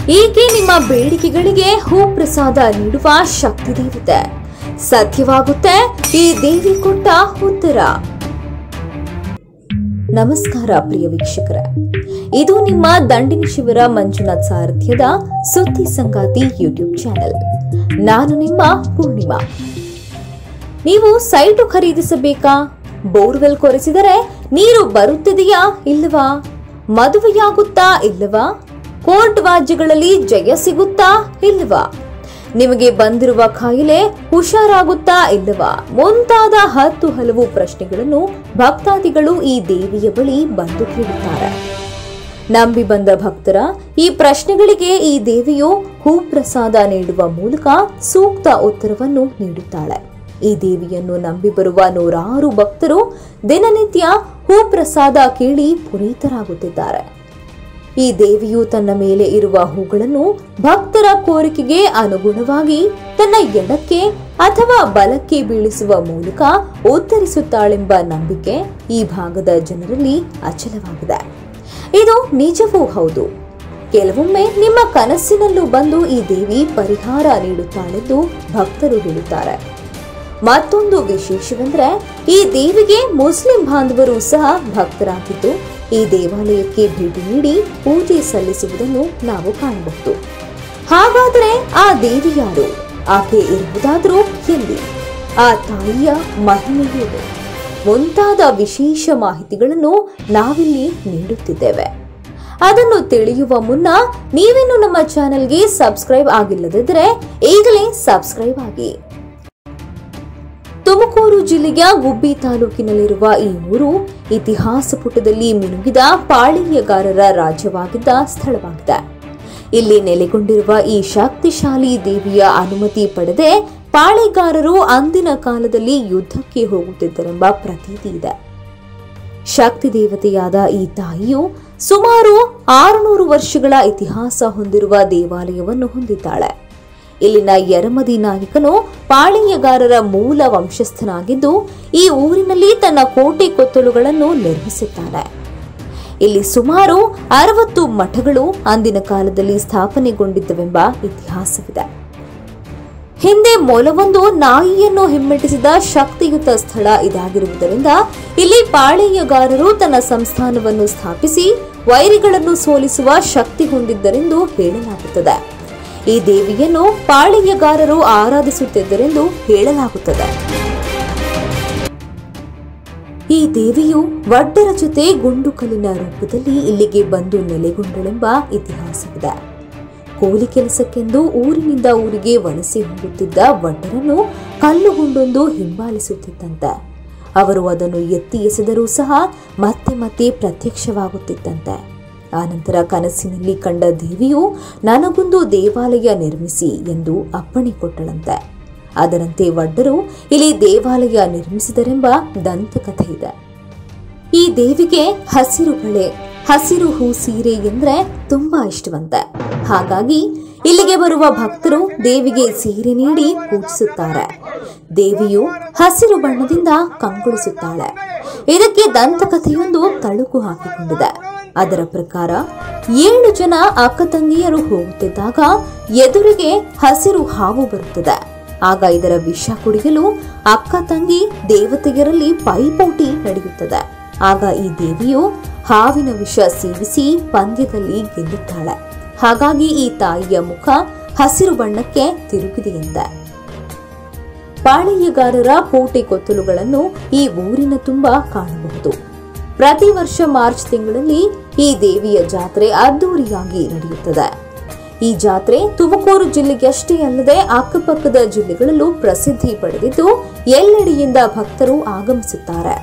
ಈಕೆ ನಿಮ್ಮ ಬೇಡಿಕೆಗಳಿಗೆ ಹೂ ಪ್ರಸಾದ ನೀಡುವ ಶಕ್ತಿ ದೇವತೆ ಸತ್ಯವಾಗುತ್ತೆ ಈ ದೇವಿ ಕೊಟ್ಟ ಉತ್ತರ ನಮಸ್ಕಾರ ಪ್ರಿಯ ವೀಕ್ಷಕರೇ ಇದು ನಿಮ್ಮ ದಂಡಿನ ಶಿವರ ಮಂಜುನಾಥ್ ಸಾರಥ್ಯದ ಸುದ್ದಿ ಸಂಗಾತಿ ಯೂಟ್ಯೂಬ್ ಚಾನೆಲ್ ನಾನು ನಿಮ್ಮ ಪೂರ್ಣಿಮಾ ನೀವು ಸೈಟು ಖರೀದಿಸಬೇಕಾ ಬೋರ್ವೆಲ್ ಕೊರೆಸಿದರೆ ನೀರು ಬರುತ್ತಿದೆಯಾ ಇಲ್ಲವಾ ಮದುವೆಯಾಗುತ್ತಾ ಇಲ್ಲವಾ ಕೋರ್ಟ್ ವಾಜ್ಯಗಳಲ್ಲಿ ಜಯ ಸಿಗುತ್ತಾ ಇಲ್ಲವಾ ನಿಮಗೆ ಬಂದಿರುವ ಕಾಯಿಲೆ ಹುಷಾರಾಗುತ್ತಾ ಇಲ್ಲವಾ ಮುಂತಾದ ಹತ್ತು ಹಲವು ಪ್ರಶ್ನೆಗಳನ್ನು ಭಕ್ತಾದಿಗಳು ಈ ದೇವಿಯ ಬಳಿ ಬಂದು ಕೇಳುತ್ತಾರೆ ನಂಬಿ ಬಂದ ಭಕ್ತರ ಈ ಪ್ರಶ್ನೆಗಳಿಗೆ ಈ ದೇವಿಯು ಹೂ ಪ್ರಸಾದ ನೀಡುವ ಮೂಲಕ ಸೂಕ್ತ ಉತ್ತರವನ್ನು ನೀಡುತ್ತಾಳೆ ಈ ದೇವಿಯನ್ನು ನಂಬಿ ಬರುವ ನೂರಾರು ಭಕ್ತರು ದಿನನಿತ್ಯ ಹೂ ಪ್ರಸಾದ ಕೇಳಿ ಪುನೀತರಾಗುತ್ತಿದ್ದಾರೆ ಈ ದೇವಿಯು ತನ್ನ ಮೇಲೆ ಇರುವ ಹೂಗಳನ್ನು ಭಕ್ತರ ಕೋರಿಕೆಗೆ ಅನುಗುಣವಾಗಿ ತನ್ನ ಎಡಕ್ಕೆ ಅಥವಾ ಬಲಕ್ಕೆ ಬೀಳಿಸುವ ಮೂಲಕ ಉತ್ತರಿಸುತ್ತಾಳೆಂಬ ನಂಬಿಕೆ ಈ ಭಾಗದ ಜನರಲ್ಲಿ ಅಚಲವಾಗಿದೆ ಇದು ನಿಜವೂ ಹೌದು ಕೆಲವೊಮ್ಮೆ ನಿಮ್ಮ ಕನಸಿನಲ್ಲೂ ಬಂದು ಈ ದೇವಿ ಪರಿಹಾರ ನೀಡುತ್ತಾಳೆಂದು ಭಕ್ತರು ಹೇಳುತ್ತಾರೆ ಮತ್ತೊಂದು ವಿಶೇಷವೆಂದರೆ ಈ ದೇವಿಗೆ ಮುಸ್ಲಿಂ ಬಾಂಧವರು ಸಹ ಭಕ್ತರಾಗಿದ್ದು ಈ ದೇವಾಲಯಕ್ಕೆ ಭೇಟಿ ನೀಡಿ ಪೂಜೆ ಸಲ್ಲಿಸುವುದನ್ನು ನಾವು ಕಾಣಬಹುದು ಹಾಗಾದರೆ ಆ ದೇವಿ ಯಾರು ಆಕೆ ಇರುವುದಾದರೂ ಎಲ್ಲಿ ಆ ತಾಯಿಯ ಮಹಿಮೆಯೇನು ಮುಂತಾದ ವಿಶೇಷ ಮಾಹಿತಿಗಳನ್ನು ನಾವಿಲ್ಲಿ ನೀಡುತ್ತಿದ್ದೇವೆ ಅದನ್ನು ತಿಳಿಯುವ ಮುನ್ನ ನೀವಿನ್ನು ನಮ್ಮ ಚಾನೆಲ್ಗೆ ಸಬ್ಸ್ಕ್ರೈಬ್ ಆಗಿಲ್ಲದಿದ್ದರೆ ಈಗಲೇ ಸಬ್ಸ್ಕ್ರೈಬ್ ಆಗಿ ತುಮಕೂರು ಜಿಲ್ಲೆಯ ಗುಬ್ಬಿ ತಾಲೂಕಿನಲ್ಲಿರುವ ಈ ಊರು ಇತಿಹಾಸ ಪುಟದಲ್ಲಿ ಮಿನುಗಿದ ಪಾಳಿಯಗಾರರ ರಾಜ್ಯವಾಗಿದ್ದ ಸ್ಥಳವಾಗಿದೆ ಇಲ್ಲಿ ನೆಲೆಗೊಂಡಿರುವ ಈ ಶಕ್ತಿಶಾಲಿ ದೇವಿಯ ಅನುಮತಿ ಪಡೆದೇ ಪಾಳೆಗಾರರು ಅಂದಿನ ಕಾಲದಲ್ಲಿ ಯುದ್ಧಕ್ಕೆ ಹೋಗುತ್ತಿದ್ದರೆಂಬ ಪ್ರತೀತಿ ಇದೆ ಶಕ್ತಿ ದೇವತೆಯಾದ ಈ ತಾಯಿಯು ಸುಮಾರು ಆರುನೂರು ವರ್ಷಗಳ ಇತಿಹಾಸ ಹೊಂದಿರುವ ದೇವಾಲಯವನ್ನು ಹೊಂದಿದ್ದಾಳೆ ಇಲ್ಲಿನ ಯರಮದಿ ನಾಯಕನು ಪಾಳೆಯಗಾರರ ಮೂಲ ವಂಶಸ್ಥನಾಗಿದ್ದು ಈ ಊರಿನಲ್ಲಿ ತನ್ನ ಕೋಟೆ ಕೊತ್ತಲುಗಳನ್ನು ನಿರ್ಮಿಸುತ್ತಾನೆ ಇಲ್ಲಿ ಸುಮಾರು ಅರವತ್ತು ಮಠಗಳು ಅಂದಿನ ಕಾಲದಲ್ಲಿ ಸ್ಥಾಪನೆಗೊಂಡಿದ್ದವೆಂಬ ಇತಿಹಾಸವಿದೆ ಹಿಂದೆ ಮೊಲವೊಂದು ನಾಯಿಯನ್ನು ಹಿಮ್ಮೆಟ್ಟಿಸಿದ ಶಕ್ತಿಯುತ ಸ್ಥಳ ಇದಾಗಿರುವುದರಿಂದ ಇಲ್ಲಿ ಪಾಳೆಯಗಾರರು ತನ್ನ ಸಂಸ್ಥಾನವನ್ನು ಸ್ಥಾಪಿಸಿ ವೈರಿಗಳನ್ನು ಸೋಲಿಸುವ ಶಕ್ತಿ ಹೊಂದಿದ್ದರೆಂದು ಹೇಳಲಾಗುತ್ತದೆ ಈ ದೇವಿಯನ್ನು ಪಾಳೆಯಗಾರರು ಆರಾಧಿಸುತ್ತಿದ್ದರೆಂದು ಹೇಳಲಾಗುತ್ತದೆ ಈ ದೇವಿಯು ವಡ್ಡರ ಜೊತೆ ಗುಂಡುಕಲ್ಲಿನ ರೂಪದಲ್ಲಿ ಇಲ್ಲಿಗೆ ಬಂದು ನೆಲೆಗೊಂಡಳೆಂಬ ಇತಿಹಾಸವಿದೆ ಕೂಲಿ ಕೆಲಸಕ್ಕೆಂದು ಊರಿನಿಂದ ಊರಿಗೆ ವಲಸೆ ಹೋಗುತ್ತಿದ್ದ ವಡ್ಡರನ್ನು ಕಲ್ಲುಗುಂಡೊಂದು ಹಿಂಬಾಲಿಸುತ್ತಿದ್ದಂತೆ ಅವರು ಅದನ್ನು ಎತ್ತಿ ಎಸೆದರೂ ಸಹ ಮತ್ತೆ ಮತ್ತೆ ಪ್ರತ್ಯಕ್ಷವಾಗುತ್ತಿದ್ದಂತೆ ಆನಂತರ ಕನಸಿನಲ್ಲಿ ಕಂಡ ದೇವಿಯು ನನಗೊಂದು ದೇವಾಲಯ ನಿರ್ಮಿಸಿ ಎಂದು ಅಪ್ಪಣೆ ಕೊಟ್ಟಳಂತೆ ಅದರಂತೆ ವಡ್ಡರು ಇಲ್ಲಿ ದೇವಾಲಯ ನಿರ್ಮಿಸಿದರೆಂಬ ದಂತಕಥೆ ಇದೆ ಈ ದೇವಿಗೆ ಹಸಿರು ಬಳೆ ಹಸಿರು ಹೂ ಸೀರೆ ಎಂದ್ರೆ ತುಂಬಾ ಇಷ್ಟವಂತೆ ಹಾಗಾಗಿ ಇಲ್ಲಿಗೆ ಬರುವ ಭಕ್ತರು ದೇವಿಗೆ ಸೀರೆ ನೀಡಿ ಪೂಜಿಸುತ್ತಾರೆ ದೇವಿಯು ಹಸಿರು ಬಣ್ಣದಿಂದ ಕಂಗೊಳಿಸುತ್ತಾಳೆ ಇದಕ್ಕೆ ದಂತಕಥೆಯೊಂದು ತಳುಕು ಹಾಕಿಕೊಂಡಿದೆ ಅದರ ಪ್ರಕಾರ ಏಳು ಜನ ಅಕ್ಕ ತಂಗಿಯರು ಹೋಗುತ್ತಿದ್ದಾಗ ಎದುರಿಗೆ ಹಸಿರು ಹಾವು ಬರುತ್ತದೆ ಆಗ ಇದರ ವಿಷ ಕುಡಿಯಲು ಅಕ್ಕ ತಂಗಿ ದೇವತೆಯರಲ್ಲಿ ಪೈಪೋಟಿ ನಡೆಯುತ್ತದೆ ಆಗ ಈ ದೇವಿಯು ಹಾವಿನ ವಿಷ ಸೇವಿಸಿ ಪಂದ್ಯದಲ್ಲಿ ಗೆಲ್ಲುತ್ತಾಳೆ ಹಾಗಾಗಿ ಈ ತಾಯಿಯ ಮುಖ ಹಸಿರು ಬಣ್ಣಕ್ಕೆ ತಿರುಗಿದೆಯಂತೆ ಪಾಳೆಯಗಾರರ ಕೋಟೆ ಕೊತ್ತಲುಗಳನ್ನು ಈ ಊರಿನ ತುಂಬ ಕಾಣಬಹುದು ಪ್ರತಿ ವರ್ಷ ಮಾರ್ಚ್ ತಿಂಗಳಲ್ಲಿ ಈ ದೇವಿಯ ಜಾತ್ರೆ ಅದ್ದೂರಿಯಾಗಿ ನಡೆಯುತ್ತದೆ ಈ ಜಾತ್ರೆ ತುಮಕೂರು ಜಿಲ್ಲೆಗಷ್ಟೇ ಅಲ್ಲದೆ ಅಕ್ಕಪಕ್ಕದ ಜಿಲ್ಲೆಗಳಲ್ಲೂ ಪ್ರಸಿದ್ಧಿ ಪಡೆದಿದ್ದು ಎಲ್ಲೆಡೆಯಿಂದ ಭಕ್ತರು ಆಗಮಿಸುತ್ತಾರೆ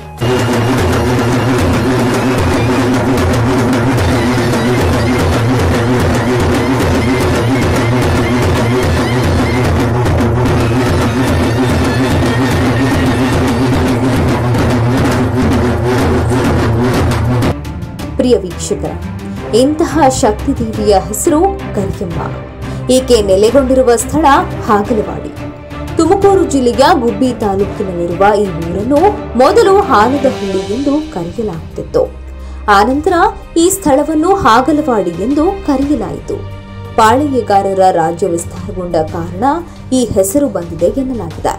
ಪ್ರಿಯ ವೀಕ್ಷಕರ ಇಂತಹ ಶಕ್ತಿ ದೇವಿಯ ಹೆಸರು ಕರಿಯಮ್ಮ ಈಕೆ ನೆಲೆಗೊಂಡಿರುವ ಸ್ಥಳ ಹಾಗಲವಾಡಿ ತುಮಕೂರು ಜಿಲ್ಲೆಯ ಗುಬ್ಬಿ ತಾಲೂಕಿನಲ್ಲಿರುವ ಈ ಊರನ್ನು ಮೊದಲು ಹಾಲದಹಳ್ಳಿ ಎಂದು ಕರೆಯಲಾಗುತ್ತಿತ್ತು ಆನಂತರ ಈ ಸ್ಥಳವನ್ನು ಹಾಗಲವಾಡಿ ಎಂದು ಕರೆಯಲಾಯಿತು ಪಾಳೆಯಗಾರರ ರಾಜ್ಯ ವಿಸ್ತಾರಗೊಂಡ ಕಾರಣ ಈ ಹೆಸರು ಬಂದಿದೆ ಎನ್ನಲಾಗಿದೆ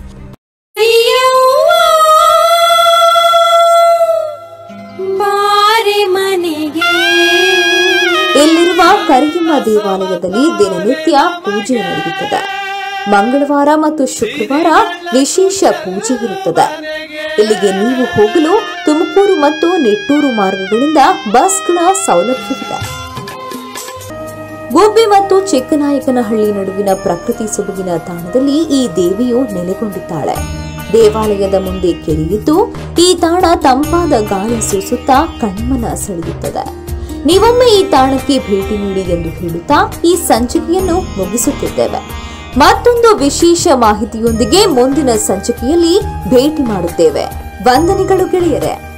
ಬಾರೆ ಮನೆಗೆ ಇಲ್ಲಿರುವ ಕರಿಯಮ್ಮ ದೇವಾಲಯದಲ್ಲಿ ದಿನನಿತ್ಯ ಪೂಜೆ ನಡೆಯುತ್ತದೆ ಮಂಗಳವಾರ ಮತ್ತು ಶುಕ್ರವಾರ ವಿಶೇಷ ಪೂಜೆ ಇರುತ್ತದೆ ಇಲ್ಲಿಗೆ ನೀವು ಹೋಗಲು ತುಮಕೂರು ಮತ್ತು ನಿಟ್ಟೂರು ಮಾರ್ಗಗಳಿಂದ ಬಸ್ಗಳ ಸೌಲಭ್ಯವಿದೆ ಗುಬ್ಬಿ ಮತ್ತು ಚಿಕ್ಕನಾಯಕನಹಳ್ಳಿ ನಡುವಿನ ಪ್ರಕೃತಿ ಸೊಬಗಿನ ತಾಣದಲ್ಲಿ ಈ ದೇವಿಯು ನೆಲೆಗೊಂಡಿದ್ದಾಳೆ ದೇವಾಲಯದ ಮುಂದೆ ಕೆರೆಯಿದ್ದು ಈ ತಾಣ ತಂಪಾದ ಗಾಳಿ ಸೂಸುತ್ತಾ ಕಣ್ಮನ ಸೆಳೆಯುತ್ತದೆ ನೀವೊಮ್ಮೆ ಈ ತಾಣಕ್ಕೆ ಭೇಟಿ ನೀಡಿ ಎಂದು ಹೇಳುತ್ತಾ ಈ ಸಂಚಿಕೆಯನ್ನು ಮುಗಿಸುತ್ತಿದ್ದೇವೆ ಮತ್ತೊಂದು ವಿಶೇಷ ಮಾಹಿತಿಯೊಂದಿಗೆ ಮುಂದಿನ ಸಂಚಿಕೆಯಲ್ಲಿ ಭೇಟಿ ಮಾಡುತ್ತೇವೆ ವಂದನೆಗಳು ಗೆಳೆಯರೆ